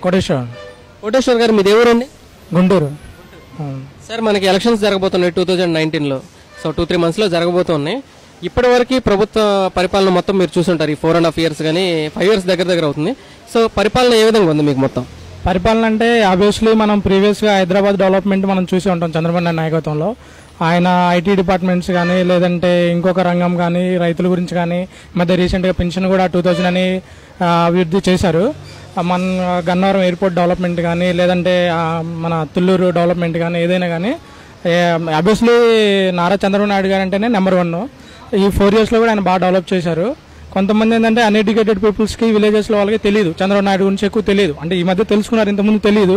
కోటేశ్వరం కోటేశ్వర్ గారు మీది ఎవరండి గుంటూరు ఆ. సార్ మనకి ఎలక్షన్స్ జరగబోతున్నాయి టూ థౌజండ్ నైన్టీన్లో సో టూ త్రీ మంత్స్లో జరగబోతున్నాయి ఇప్పటి వరకు ప్రభుత్వ పరిపాలన మొత్తం మీరు చూసుంటారు ఈ ఫోర్ అండ్ హాఫ్ ఇయర్స్ కానీ ఫైవ్ ఇయర్స్ దగ్గర దగ్గర అవుతుంది సో పరిపాలన ఏ విధంగా ఉంది మీకు మొత్తం పరిపాలన అంటే ఆబ్వియస్లీ మనం ప్రీవియస్గా హైదరాబాద్ డెవలప్మెంట్ మనం చూసి ఉంటాం చంద్రబాబు నాయుడు నాయకత్వంలో ఆయన ఐటీ డిపార్ట్మెంట్స్ కానీ లేదంటే ఇంకొక రంగం కానీ రైతుల గురించి కానీ ఈ మధ్య రీసెంట్గా పెన్షన్ కూడా టూ థౌజండ్ అని ఆ, అభివృద్ధి చేశారు ఆ, మన గన్నవరం ఎయిర్పోర్ట్ డెవలప్మెంట్ కానీ లేదంటే ఆ, మన తుళ్ళూరు డెవలప్మెంట్ కానీ ఏదైనా కానీ అబ్వియస్లీ నారా చంద్రబాబు నాయుడు గారు అంటేనే నెంబర్ వన్ ఈ ఫోర్ ఇయర్స్లో కూడా ఆయన బాగా డెవలప్ చేశారు కొంతమంది ఏంటంటే అన్ఎడ్యుకేటెడ్ పీపుల్స్కి విలేజెస్లో వాళ్ళకి తెలియదు చంద్రబాబు నాయుడు గురించి ఎక్కువ తెలియదు అంటే ఈ మధ్య తెలుసుకున్నారు ఇంతకుముందు తెలియదు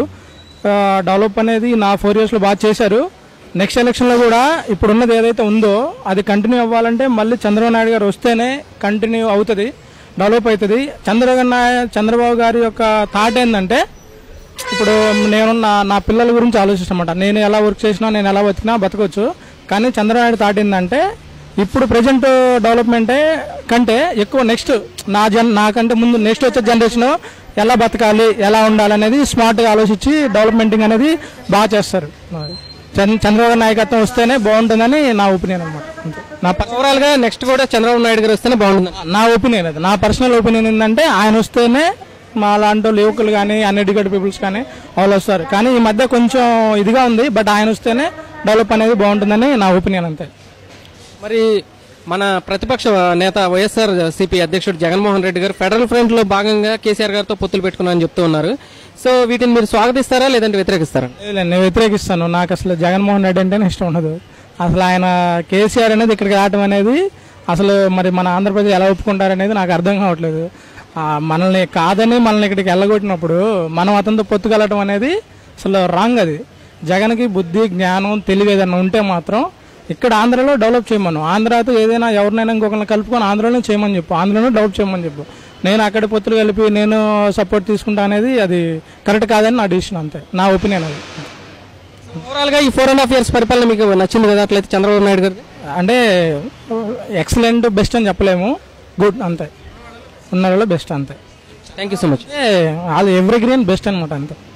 డెవలప్ అనేది నా ఫోర్ ఇయర్స్లో బాగా చేశారు నెక్స్ట్ ఎలక్షన్లో కూడా ఇప్పుడున్నది ఏదైతే ఉందో అది కంటిన్యూ అవ్వాలంటే మళ్ళీ చంద్రబాబు నాయుడు గారు వస్తేనే కంటిన్యూ అవుతుంది డెవలప్ అవుతుంది చంద్రబాబు నాయ చంద్రబాబు గారి యొక్క థాట్ ఏంటంటే ఇప్పుడు నేను నా నా పిల్లల గురించి ఆలోచిస్తామాట నేను ఎలా వర్క్ చేసినా నేను ఎలా బతికినా బతకొచ్చు కానీ చంద్రబాబు థాట్ ఏంటంటే ఇప్పుడు ప్రజెంట్ డెవలప్మెంటే కంటే ఎక్కువ నెక్స్ట్ నా జన్ నాకంటే ముందు నెక్స్ట్ వచ్చే జనరేషన్ ఎలా బతకాలి ఎలా ఉండాలి అనేది స్మార్ట్గా ఆలోచించి డెవలప్మెంటింగ్ అనేది బాగా చేస్తారు చంద్ర- చంద్రబాబు నాయకత్వం వస్తేనే బాగుంటుందని నా ఒపీనియన్ అనమాట అంతే. నా ప- ఓవరాల్ గా నెక్స్ట్ కూడా చంద్రబాబు నాయుడు గారు వస్తేనే బాగుంటుంది నా ఒపీనియన్ అది నా పర్సనల్ ఒపీనియన్ ఏంటంటే ఆయన వస్తేనే మా లాంటి వాళ్ళు యువకులు కానీ అన్ఎడ్యుకేటెడ్ పీపుల్స్ కానీ వాళ్ళు వస్తారు కానీ ఈ మధ్య కొంచెం ఇదిగా ఉంది బట్ ఆయన వస్తేనే డెవలప్ అనేది బాగుంటుందని నా ఒపీనియన్ అంతే మరి మన ప్రతిపక్ష నేత వైఎస్ఆర్ సిపి అధ్యక్షుడు జగన్మోహన్ రెడ్డి గారు ఫెడరల్ ఫ్రంట్ లో భాగంగా కేసీఆర్ గారితో పొత్తులు పెట్టుకున్నారని చెప్తూ ఉన్నారు సో వీటిని మీరు స్వాగతిస్తారా లేదంటే వ్యతిరేకిస్తారా లేదు, నేను వ్యతిరేకిస్తాను నాకు అసలు జగన్మోహన్ రెడ్డి అంటేనే ఇష్టం ఉండదు అసలు ఆయన కేసీఆర్ అనేది ఇక్కడికి రావడం అనేది అసలు మరి మన ఆంధ్రప్రదేశ్ ఎలా ఒప్పుకుంటారనేది నాకు అర్థం కావట్లేదు ఆ, మనల్ని కాదని మనల్ని ఇక్కడికి వెళ్ళగొట్టినప్పుడు మనం అతనితో పొత్తుకెళ్ళటం అనేది అసలు రాంగ్ అది జగన్కి బుద్ధి జ్ఞానం తెలివి ఏదైనా ఉంటే మాత్రం ఇక్కడ ఆంధ్రలో డెవలప్ చేయమను ఆంధ్రాతో ఏదైనా ఎవరినైనా ఇంకొకరిని కలుపుకొని ఆంధ్రలో చేయమని చెప్పు ఆంధ్రలో డెవలప్ చేయమని చెప్పు నేను అక్కడ పొత్తులు కలిపి నేను సపోర్ట్ తీసుకుంటా అనేది అది కరెక్ట్ కాదని నా డిసిషన్ అంతే నా ఒపీనియన్ అది ఓవరాల్ గా ఈ ఫోర్ అండ్ హాఫ్ ఇయర్స్ పరిపాలన మీకు నచ్చింది కదా అట్లయితే చంద్రబాబు నాయుడు గారు అంటే ఎక్సలెంట్ బెస్ట్ అని చెప్పలేము గుడ్ అంతే ఉన్న బెస్ట్ అంతే thank you so much all every green best అనమాట అంతే